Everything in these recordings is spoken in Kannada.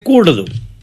ಕೂಡದು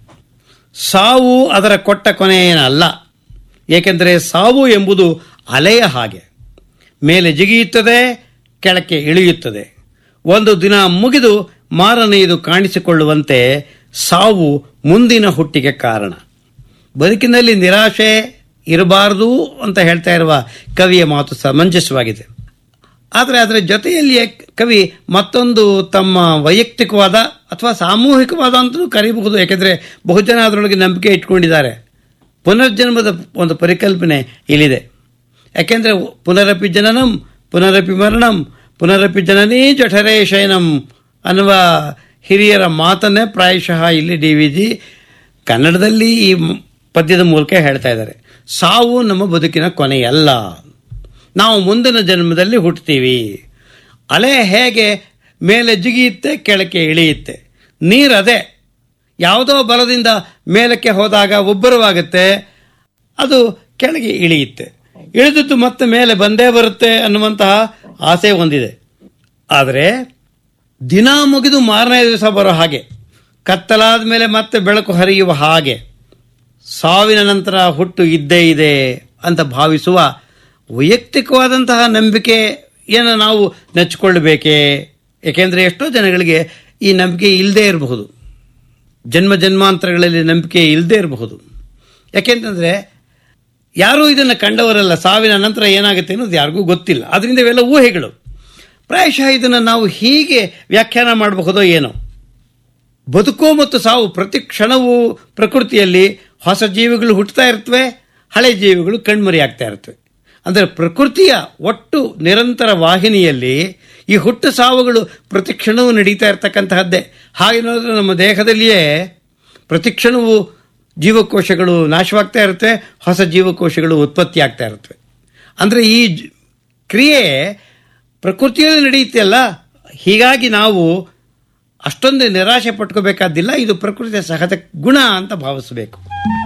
ಸಾವು ಅದರ ಕೊಟ್ಟ ಕೊನೆ ಏನಲ್ಲ ಏಕೆಂದರೆ ಸಾವು ಎಂಬುದು ಅಲೆಯ ಹಾಗೆ ಮೇಲೆ ಜಿಗಿಯುತ್ತದೆ ಕೆಳಕ್ಕೆ ಇಳಿಯುತ್ತದೆ ಒಂದು ದಿನ ಮುಗಿದು ಮಾರನೆಯದು ಕಾಣಿಸಿಕೊಳ್ಳುವಂತೆ ಸಾವು ಮುಂದಿನ ಹುಟ್ಟಿಗೆ ಕಾರಣ ಬದುಕಿನಲ್ಲಿ ನಿರಾಶೆ ಇರಬಾರದು ಅಂತ ಹೇಳ್ತಾ ಇರುವ ಕವಿಯ ಮಾತು ಸಮಂಜಸವಾಗಿದೆ ಆದರೆ ಅದರ ಜೊತೆಯಲ್ಲಿಯೇ ಕವಿ ಮತ್ತೊಂದು ತಮ್ಮ ವೈಯಕ್ತಿಕವಾದ ಅಥವಾ ಸಾಮೂಹಿಕವಾದ ಅಂತಲೂ ಕರೀಬಹುದು ಯಾಕೆಂದರೆ ಬಹುಜನ ಅದರೊಳಗೆ ನಂಬಿಕೆ ಇಟ್ಕೊಂಡಿದ್ದಾರೆ ಪುನರ್ಜನ್ಮದ ಒಂದು ಪರಿಕಲ್ಪನೆ ಇಲ್ಲಿದೆ ಯಾಕೆಂದರೆ ಪುನರಪಿ ಜನನಂ ಪುನರಪಿ ಮರಣಂ ಪುನರಪಿ ಜನನೀ ಜಠರೇ ಶಯನಂ ಅನ್ನುವ ಹಿರಿಯರ ಮಾತನ್ನೇ ಪ್ರಾಯಶಃ ಇಲ್ಲಿ ಡಿ ವಿ ಜಿ ಕನ್ನಡದಲ್ಲಿ ಈ ಮ್- ಪದ್ಯದ ಮೂಲಕ ಹೇಳ್ತಾ ಇದ್ದಾರೆ ಸಾವು ನಮ್ಮ ಬದುಕಿನ ಕೊನೆಯಲ್ಲ ನಾವು ಮುಂದಿನ ಜನ್ಮದಲ್ಲಿ ಹುಟ್ಟುತ್ತೀವಿ ಅಲೆ ಹೇಗೆ ಮೇಲೆ ಜಿಗಿಯುತ್ತೆ ಕೆಳಕ್ಕೆ ಇಳಿಯುತ್ತೆ ನೀರದೇ ಯಾವುದೋ ಬಲದಿಂದ ಮೇಲಕ್ಕೆ ಹೋದಾಗ ಉಬ್ಬರವಾಗುತ್ತೆ ಅದು ಕೆಳಗೆ ಇಳಿಯುತ್ತೆ ಇಳಿದದ್ದು ಮತ್ತೆ ಮೇಲೆ ಬಂದೇ ಬರುತ್ತೆ ಅನ್ನುವಂತಹ ಆಸೆ ಹೊಂದಿದೆ ಆದರೆ ದಿನ ಮುಗಿದು ಮಾರನೇ ದಿವಸ ಬರೋ ಹಾಗೆ ಕತ್ತಲಾದ ಮೇಲೆ ಮತ್ತೆ ಬೆಳಕು ಹರಿಯುವ ಹಾಗೆ ಸಾವಿನ ನಂತರ ಹುಟ್ಟು ಇದ್ದೇ ಇದೆ ಅಂತ ಭಾವಿಸುವ ವೈಯಕ್ತಿಕವಾದಂತಹ ನಂಬಿಕೆಯನ್ನು ನಾವು ನೆಚ್ಚಿಕೊಳ್ಳಬೇಕೇ ಏಕೆಂದರೆ ಎಷ್ಟೋ ಜನಗಳಿಗೆ ಈ ನಂಬಿಕೆ ಇಲ್ಲದೇ ಇರಬಹುದು ಜನ್ಮ ಜನ್ಮಾಂತರಗಳಲ್ಲಿ ನಂಬಿಕೆ ಇಲ್ಲದೇ ಇರಬಹುದು ಯಾಕೆಂತಂದರೆ ಯಾರೂ ಇದನ್ನು ಕಂಡವರಲ್ಲ ಸಾವಿನ ನಂತರ ಏನಾಗುತ್ತೆ ಅನ್ನೋದು ಯಾರಿಗೂ ಗೊತ್ತಿಲ್ಲ ಅದರಿಂದ ಇವೆಲ್ಲ ಊಹೆಗಳು ಪ್ರಾಯಶಃ ಇದನ್ನು ನಾವು ಹೀಗೆ ವ್ಯಾಖ್ಯಾನ ಮಾಡಬಹುದೋ ಏನೋ ಬದುಕು ಮತ್ತು ಸಾವು ಪ್ರತಿ ಕ್ಷಣವೂ ಪ್ರಕೃತಿಯಲ್ಲಿ ಹೊಸ ಜೀವಿಗಳು ಹುಟ್ಟುತ್ತಾ ಇರ್ತವೆ ಹಳೆ ಜೀವಿಗಳು ಕಣ್ಮರೆಯಾಗ್ತಾ ಇರ್ತವೆ ಅಂದರೆ ಪ್ರಕೃತಿಯ ಒಟ್ಟು ನಿರಂತರ ವಾಹಿನಿಯಲ್ಲಿ ಈ ಹುಟ್ಟು ಸಾವುಗಳು ಪ್ರತಿ ಕ್ಷಣವೂ ನಡೀತಾ ಇರ್ತಕ್ಕಂತಹದ್ದೇ ಹಾಗೆ ನೋಡಿದ್ರೆ ನಮ್ಮ ದೇಹದಲ್ಲಿಯೇ ಪ್ರತಿ ಕ್ಷಣವೂ ಜೀವಕೋಶಗಳು ನಾಶವಾಗ್ತಾ ಇರುತ್ತೆ ಹೊಸ ಜೀವಕೋಶಗಳು ಉತ್ಪತ್ತಿ ಆಗ್ತಾ ಇರ್ತವೆ ಅಂದರೆ ಈ ಜ- ಕ್ರಿಯೆ ಪ್ರಕೃತಿಯಲ್ಲಿ ನಡೆಯುತ್ತೆಲ್ಲ ಹೀಗಾಗಿ ನಾವು ಅಷ್ಟೊಂದು ನಿರಾಶೆ ಪಟ್ಕೋಬೇಕಾದಿಲ್ಲ ಇದು ಪ್ರಕೃತಿಯ ಸಹಜ ಗುಣ ಅಂತ ಭಾವಿಸಬೇಕು